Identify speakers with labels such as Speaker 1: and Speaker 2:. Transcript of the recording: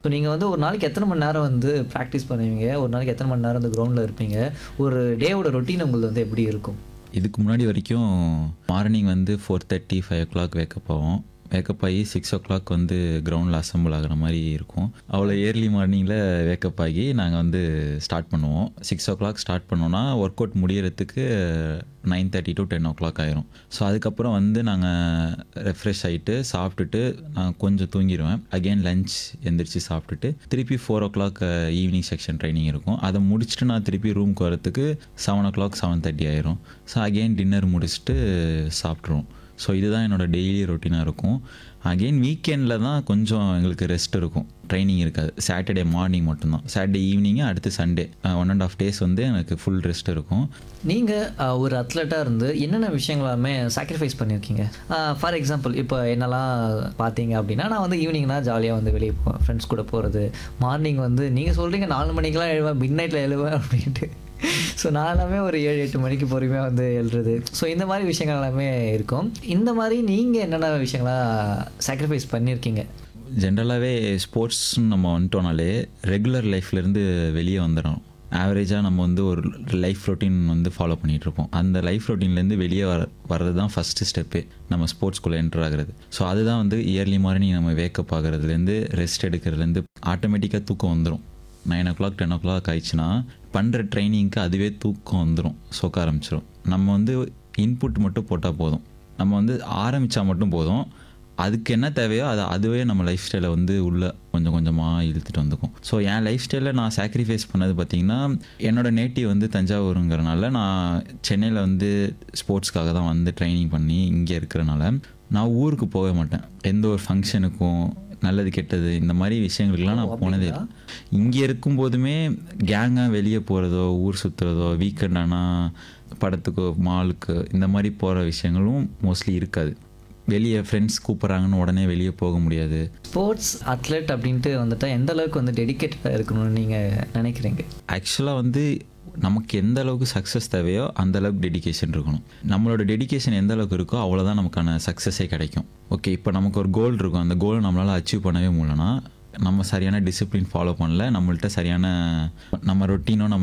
Speaker 1: so நீங்கள் வந்து ஒரு நாளைக்கு எத்தனை மணி நேரம் வந்து ப்ராக்டிஸ் பண்ணுவீங்க ஒரு நாளைக்கு எத்தனை மணி நேரம் அந்த கிரவுண்டில் இருப்பீங்க ஒரு டேவோட ரொட்டீன் உங்களுக்கு வந்து எப்படி இருக்கும்
Speaker 2: இதுக்கு முன்னாடி வரைக்கும் மார்னிங் வந்து four thirty five o'clock wake up ஆகும் வேக்கப் ஆகி சிக்ஸ் ஓ கிளாக் வந்து கிரவுண்டில் அசம்பிள் ஆகிற மாதிரி இருக்கும் அவ்வளோ ஏர்லி மார்னிங்கில் வேக்கப் ஆகி நாங்கள் வந்து ஸ்டார்ட் பண்ணுவோம் சிக்ஸ் ஓ கிளாக் ஸ்டார்ட் பண்ணோன்னா ஒர்க் அவுட் முடியறதுக்கு nine thirty to ten o'clock ஆயிரும் ஸோ அதுக்கப்புறம் வந்து நாங்கள் ரெஃப்ரெஷ் ஆகிட்டு சாப்பிட்டுட்டு நான் கொஞ்சம் தூங்கிடுவேன் அகெயின் லஞ்ச் எந்திரிச்சு சாப்பிட்டுட்டு திருப்பி four o'clock evening section training இருக்கும் அதை முடிச்சுட்டு நான் திருப்பி ரூம்க்கு வரத்துக்கு seven o'clock seven thirty ஆயிரும் ஸோ அகெயின் டின்னர் முடிச்சுட்டு சாப்பிட்ருவோம் ஸோ இதுதான் என்னோட டெய்லி ரொட்டீனாக இருக்கும் அகெயின் வீக்கெண்டில் தான் கொஞ்சம் எங்களுக்கு ரெஸ்ட் இருக்கும் ட்ரைனிங் இருக்காது சாட்டர்டே மார்னிங் மட்டும்தான் சாட்டர்டே ஈவினிங்கு அடுத்து Sunday one and half days வந்து எனக்கு ஃபுல் ரெஸ்ட் இருக்கும்
Speaker 1: நீங்கள் ஒரு அத்லெட்டாக இருந்து என்னென்ன விஷயங்களாமே சாக்ரிஃபைஸ் பண்ணியிருக்கீங்க ஃபார் எக்ஸாம்பிள் இப்போ என்னெல்லாம் பார்த்தீங்க அப்படின்னா நான் வந்து ஈவினிங்னா ஜாலியாக வந்து வெளியே போவேன் ஃப்ரெண்ட்ஸ் கூட போகிறது மார்னிங் வந்து நீங்கள் சொல்கிறீங்க நாலு மணிக்கெலாம் எழுவேன் மிட் நைட்டில் எழுவேன் அப்படின்ட்டு ஸோ நான் எல்லாமே ஒரு ஏழு எட்டு மணிக்கு பொறுமையாக வந்து எழுறது ஸோ இந்த மாதிரி விஷயங்கள் எல்லாமே இருக்கும் இந்த மாதிரி நீங்கள் என்னென்ன விஷயங்களாக சாக்ரிஃபைஸ் பண்ணியிருக்கீங்க
Speaker 2: ஜென்ரலாகவே ஸ்போர்ட்ஸ்னு நம்ம வந்துட்டோனாலே ரெகுலர் லைஃப்லேருந்து வெளியே வந்துடும் ஆவரேஜாக நம்ம வந்து ஒரு லைஃப் ரொட்டீன் வந்து ஃபாலோ பண்ணிகிட்டு இருப்போம் அந்த லைஃப் ரொட்டீன்லேருந்து வெளியே வர வர்றது தான் ஃபஸ்ட்டு ஸ்டெப்பே நம்ம ஸ்போர்ட்ஸ்குள்ளே என்டர் ஆகிறது ஸோ அதுதான் வந்து இயர்லி மார்னிங் நம்ம வேக்கப் ஆகிறதுலேருந்து ரெஸ்ட் எடுக்கிறதுலேருந்து ஆட்டோமேட்டிக்காக தூக்கம் வந்துடும் nine o'clock ten o'clock ஆயிடுச்சுன்னா பண்ணுற ட்ரைனிங்க்கு அதுவே தூக்கம் வந்துடும் சொக்க ஆரம்பிச்சிடும் நம்ம வந்து இன்புட் மட்டும் போட்டால் போதும் நம்ம வந்து ஆரம்பித்தா மட்டும் போதும் அதுக்கு என்ன தேவையோ அதை அதுவே நம்ம லைஃப் ஸ்டைலை வந்து உள்ளே கொஞ்சம் கொஞ்சமாக இழுத்துட்டு வந்துக்கும் ஸோ என் லைஃப் ஸ்டைலில் நான் சாக்ரிஃபைஸ் பண்ணது பார்த்திங்கன்னா என்னோட நேட்டிவ் வந்து தஞ்சாவூருங்கிறனால நான் சென்னையில் வந்து ஸ்போர்ட்ஸ்க்காக தான் வந்து ட்ரைனிங் பண்ணி இங்கே இருக்கிறனால நான் ஊருக்கு போக மாட்டேன் எந்த ஒரு ஃபங்க்ஷனுக்கும் நல்லது கெட்டது இந்த மாதிரி விஷயங்களுக்கெல்லாம் நான் போனதே இல்லை இங்கே இருக்கும்போதுமே கேங்காக வெளியே போகிறதோ ஊர் சுற்றுறதோ வீக்கெண்ட் ஆனால் படத்துக்கோ மாலுக்கு இந்த மாதிரி போகிற விஷயங்களும் மோஸ்ட்லி இருக்காது வெளியே ஃப்ரெண்ட்ஸ் கூப்பிட்றாங்கன்னு உடனே வெளியே போக முடியாது
Speaker 1: ஸ்போர்ட்ஸ் அத்லெட் அப்படின்ட்டு வந்துட்டா எந்த அளவுக்கு வந்து டெடிக்கேட்டடாக இருக்கணும்னு நீங்கள் நினைக்கிறீங்க
Speaker 2: ஆக்சுவலாக வந்து நமக்கு எந்த அளவுக்கு சக்ஸஸ் தேவையோ அந்த அளவுக்கு டெடிகேஷன் இருக்கணும் நம்மளோட டெடிகேஷன் எந்த அளவுக்கு இருக்கோ அவ்வளோதான் நமக்கான சக்ஸஸே கிடைக்கும் ஓகே இப்போ நமக்கு ஒரு கோல் இருக்கும் அந்த கோலை நம்மளால் அச்சீவ் பண்ணவே முடியலன்னா நம்ம சரியான டிசிப்ளின் ஃபாலோ பண்ணல நம்மள்ட்ட சரியான நம்ம ரொட்டீனோ நம்ம